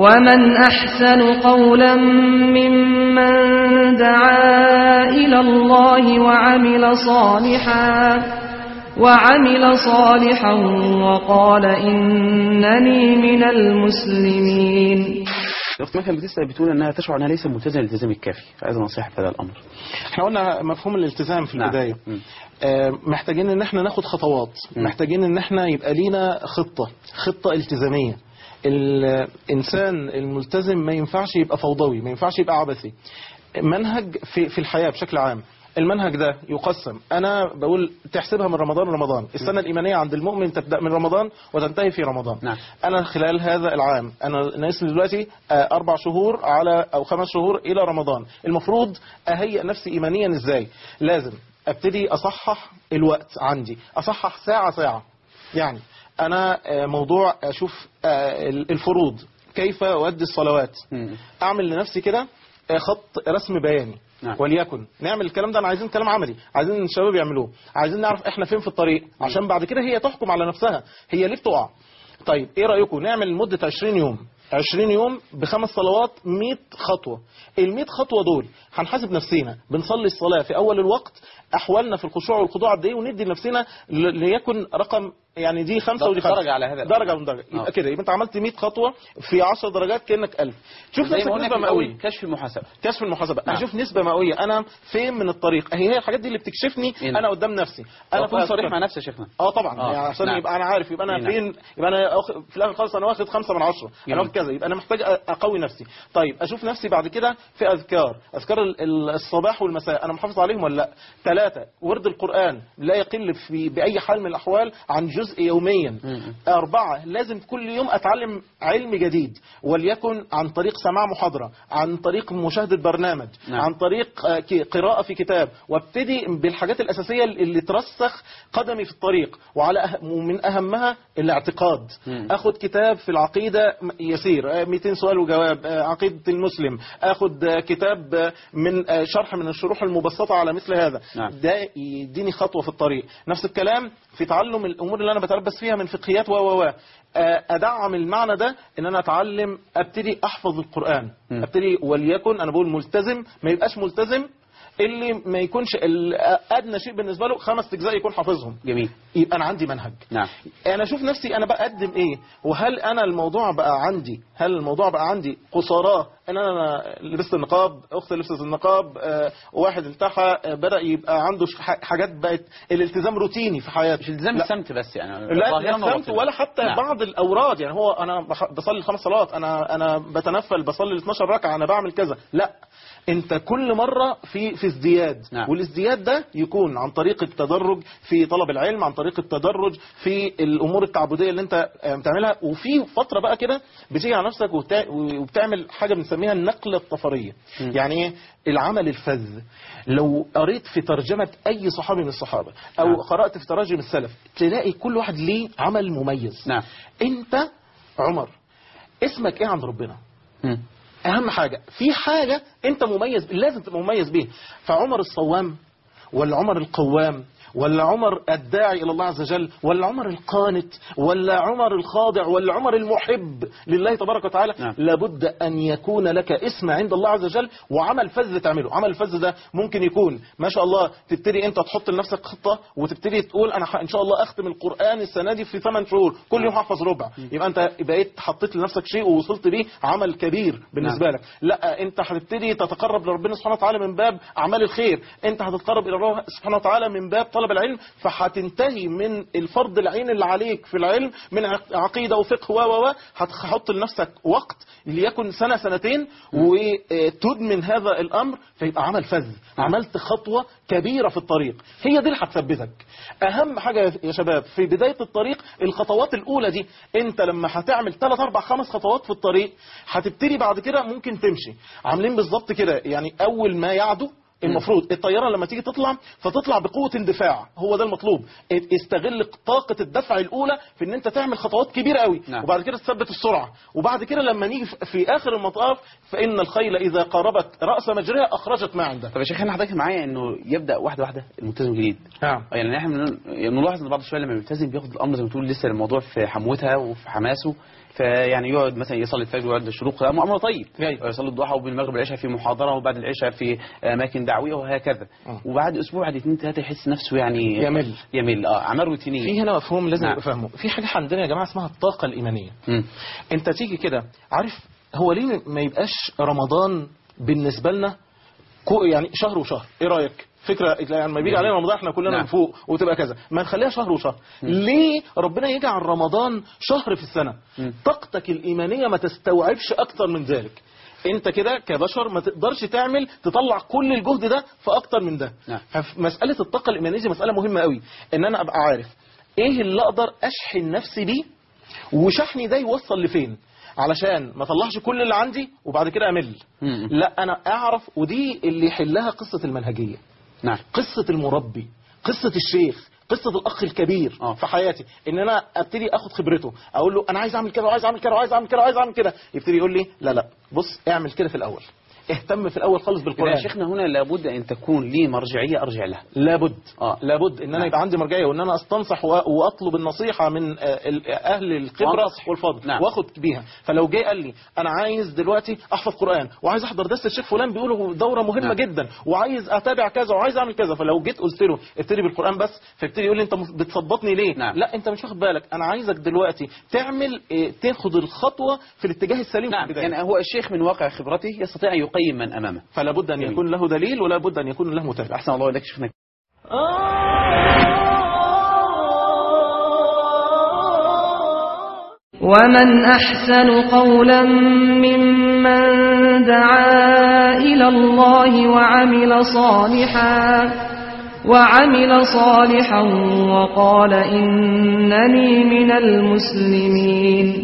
ومن أحسن قولا ممن دعا إلى الله وعمل صالحا وعمل صالحا وقال إنني من المسلمين الاخت مثلا بتسال بتقول انها تشعر انها ليس ملتزمه الالتزام الكافي فعايزه نصيحه في هذا الامر احنا قلنا مفهوم الالتزام في نعم. البداية مم. آه، محتاجين ان احنا ناخد خطوات مم. محتاجين ان احنا يبقى لينا خطة خطة التزامية الانسان الملتزم ما ينفعش يبقى فوضوي ما ينفعش يبقى عبثي منهج في في الحياة بشكل عام المنهج ده يقسم انا بقول تحسبها من رمضان لرمضان السنه الايمانيه عند المؤمن تبدا من رمضان وتنتهي في رمضان نعم. انا خلال هذا العام انا ناقص لي دلوقتي آه، اربع شهور على او خمس شهور الى رمضان المفروض اهيئ نفسي ايمانيا ازاي لازم ابتدي اصحح الوقت عندي اصحح ساعه ساعه يعني انا آه، موضوع اشوف آه، الفروض كيف اؤدي الصلوات مم. اعمل لنفسي كده آه، خط رسم بياني نعم. وليكن نعمل الكلام ده انا عايزين كلام عملي عايزين الشباب يعملوه عايزين نعرف احنا فين في الطريق عشان بعد كده هي تحكم على نفسها هي ليه بتقع طيب ايه رايكم نعمل لمده 20 يوم 20 يوم بخمس صلوات 100 خطوه ال 100 خطوه دول هنحاسب نفسنا بنصلي الصلاه في اول الوقت احوالنا في الخشوع والخضوع قد ايه وندي لنفسنا ل- ليكن رقم يعني دي خمسة ودي خمسة درجة على هذا درجة من درجة آه. يبقى كده يبقى انت عملت 100 خطوة في 10 درجات كأنك 1000 شوف زي نفسك ما قلنا نسبة في الأول، مئوية كشف المحاسبه كشف المحاسبة نعم. اشوف نسبة مئوية انا فين من الطريق هي هي الحاجات دي اللي بتكشفني إيه. انا قدام نفسي انا اكون كنت صريح مع نفسي يا شيخنا اه طبعا آه. يعني عشان نعم. يبقى انا عارف يبقى انا إيه نعم. فين يبقى انا أخ... في الاخر خالص انا واخد خمسة من عشرة جميل. انا واخد كذا يبقى انا محتاج أ- اقوي نفسي طيب اشوف نفسي بعد كده في اذكار اذكار ال- ال- الصباح والمساء انا محافظ عليهم ولا لا ثلاثة ورد القرآن لا يقل في باي حال من الاحوال عن جزء يوميا مم. أربعة لازم كل يوم أتعلم علم جديد وليكن عن طريق سماع محاضرة عن طريق مشاهدة برنامج نعم. عن طريق آه، ك- قراءة في كتاب وابتدي بالحاجات الأساسية اللي ترسخ قدمي في الطريق وعلى أه- ومن أهمها الاعتقاد مم. أخد كتاب في العقيدة م- يسير آه، 200 سؤال وجواب آه، عقيدة المسلم أخد آه، كتاب آه، من آه، شرح من الشروح المبسطة على مثل هذا نعم. ده يديني خطوة في الطريق نفس الكلام في تعلم الأمور اللي أنا بتلبس فيها من فقهيات و و و آه، أدعم المعنى ده إن أنا أتعلم أبتدي أحفظ القرآن م. أبتدي وليكن أنا بقول ملتزم ما يبقاش ملتزم اللي ما يكونش ال- أدنى شيء بالنسبة له خمس أجزاء يكون حافظهم جميل يبقى أنا عندي منهج نعم انا اشوف نفسي انا بقدم ايه وهل انا الموضوع بقى عندي هل الموضوع بقى عندي قصاراه ان انا لبست النقاب اختي لبست النقاب آه، واحد التحى آه، بدا يبقى عنده ش- ح- حاجات بقت الالتزام روتيني في حياته مش التزام لا. السمت بس يعني لا ظاهراً لا فهمت وباطناً. ولا حتى نعم. بعض الاوراد يعني هو انا بخ- بصلي الخمس صلوات انا انا بتنفل بصلي ال 12 ركعه انا بعمل كذا لا انت كل مره في في ازدياد نعم. والازدياد ده يكون عن طريق التدرج في طلب العلم عن طريق التدرج في الامور التعبديه اللي انت آه، بتعملها وفي فتره بقى كده بتيجي على نفسك وبتع- وبتعمل حاجه بنسميها النقله الطفريه مم. يعني ايه العمل الفذ لو قريت في ترجمه اي صحابي من الصحابه او نعم. قرات في تراجم السلف تلاقي كل واحد ليه عمل مميز نعم انت عمر اسمك ايه عند ربنا مم. اهم حاجة في حاجة انت مميز لازم تبقى مميز بيها فعمر الصوام ولا عمر القوام ولا عمر الداعي الى الله عز وجل ولا عمر القانت ولا عمر الخاضع ولا عمر المحب لله تبارك وتعالى نعم. لابد ان يكون لك اسم عند الله عز وجل وعمل فذ تعمله عمل الفذ ده ممكن يكون ما شاء الله تبتدي انت تحط لنفسك خطة وتبتدي تقول انا ح- ان شاء الله اختم القرآن السنة دي في 8 شهور كل يوم هحفظ ربع يبقى انت بقيت حطيت لنفسك شيء ووصلت بيه عمل كبير بالنسبة لك لا انت هتبتدي تتقرب لربنا سبحانه وتعالى من باب اعمال الخير انت هتتقرب الى الله سبحانه وتعالى من باب طلب العلم فهتنتهي من الفرض العين اللي عليك في العلم من عق- عقيده وفقه و و و هتحط لنفسك وقت ليكن سنه سنتين وتدمن هذا الامر فيبقى عمل فذ عملت خطوه كبيره في الطريق هي دي اللي هتثبتك اهم حاجه يا شباب في بدايه الطريق الخطوات الاولى دي انت لما هتعمل 3 4 5 خطوات في الطريق هتبتدي بعد كده ممكن تمشي عاملين بالظبط كده يعني اول ما يعدو المفروض الطياره لما تيجي تطلع فتطلع بقوه اندفاع هو ده المطلوب استغل طاقه الدفع الاولى في ان انت تعمل خطوات كبيره قوي نعم. وبعد كده تثبت السرعه وبعد كده لما نيجي في- في اخر المطاف فان الخيل اذا قاربت راس مجريها اخرجت ما عندها طب يا شيخ انا حضرتك معايا انه يبدا واحده واحده الملتزم الجديد نعم يعني احنا بن- بنلاحظ ان بعض الشباب لما بيلتزم بياخد الامر زي ما تقول لسه الموضوع في حموتها وفي حماسه فيعني يقعد مثلا يصلي الفجر ويقعد الشروق ده امر طيب أيوة. يصلي الضحى وبالمغرب والعشاء في محاضره وبعد العشاء في اماكن دعويه وهكذا آه. وبعد اسبوع بعد اثنين ثلاثه يحس نفسه يعني يمل. يمل اه اعمال روتينيه في هنا مفهوم لازم نعم. نبقى فاهمه في حاجه عندنا يا جماعه اسمها الطاقه الايمانيه مم. انت تيجي كده عارف هو ليه ما يبقاش رمضان بالنسبه لنا كو- يعني شهر وشهر ايه رايك فكره يعني لما بيجي علينا رمضان احنا كلنا نعم. نفوق وتبقى كذا ما نخليها شهر وشهر ليه ربنا يجعل رمضان شهر في السنه مم. طاقتك الايمانيه ما تستوعبش اكتر من ذلك انت كده كبشر ما تقدرش تعمل تطلع كل الجهد ده في اكتر من ده نعم. فمساله الطاقه الايمانيه دي مساله مهمه قوي ان انا ابقى عارف ايه اللي اقدر اشحن نفسي بيه وشحني ده يوصل لفين علشان ما اطلعش كل اللي عندي وبعد كده امل مم. لا انا اعرف ودي اللي يحلها قصه المنهجيه نعم قصه المربي قصه الشيخ قصه الاخ الكبير آه. في حياتي ان انا ابتدي اخد خبرته اقول له انا عايز اعمل كده وعايز اعمل كده وعايز اعمل كده وعايز اعمل كده يبتدي يقول لي لا لا بص اعمل كده في الاول اهتم في الاول خالص يا بالقران شيخنا هنا لابد ان تكون لي مرجعيه ارجع لها لابد آه. لابد ان انا نعم. يبقى عندي مرجعيه وان انا استنصح و- واطلب النصيحه من آه، ال- اهل الخبره وأنتصح. والفضل نعم. واخد بيها فلو جه قال لي انا عايز دلوقتي احفظ قران وعايز احضر درس الشيخ فلان بيقولوا دوره مهمه نعم. جدا وعايز اتابع كذا وعايز اعمل كذا فلو جيت قلت له ابتدي بالقران بس فابتدي يقول لي انت بتثبطني ليه نعم. لا انت مش واخد بالك انا عايزك دلوقتي تعمل آه، تاخد الخطوه في الاتجاه السليم في نعم البدايه يعني هو الشيخ من واقع خبرته يستطيع ان يقيم من امامه فلا بد ان جميل. يكون له دليل ولا بد ان يكون له متابع احسن الله اليك شيخنا ومن أحسن قولا ممن دعا إلى الله وعمل صالحا وعمل صالحا وقال إنني من المسلمين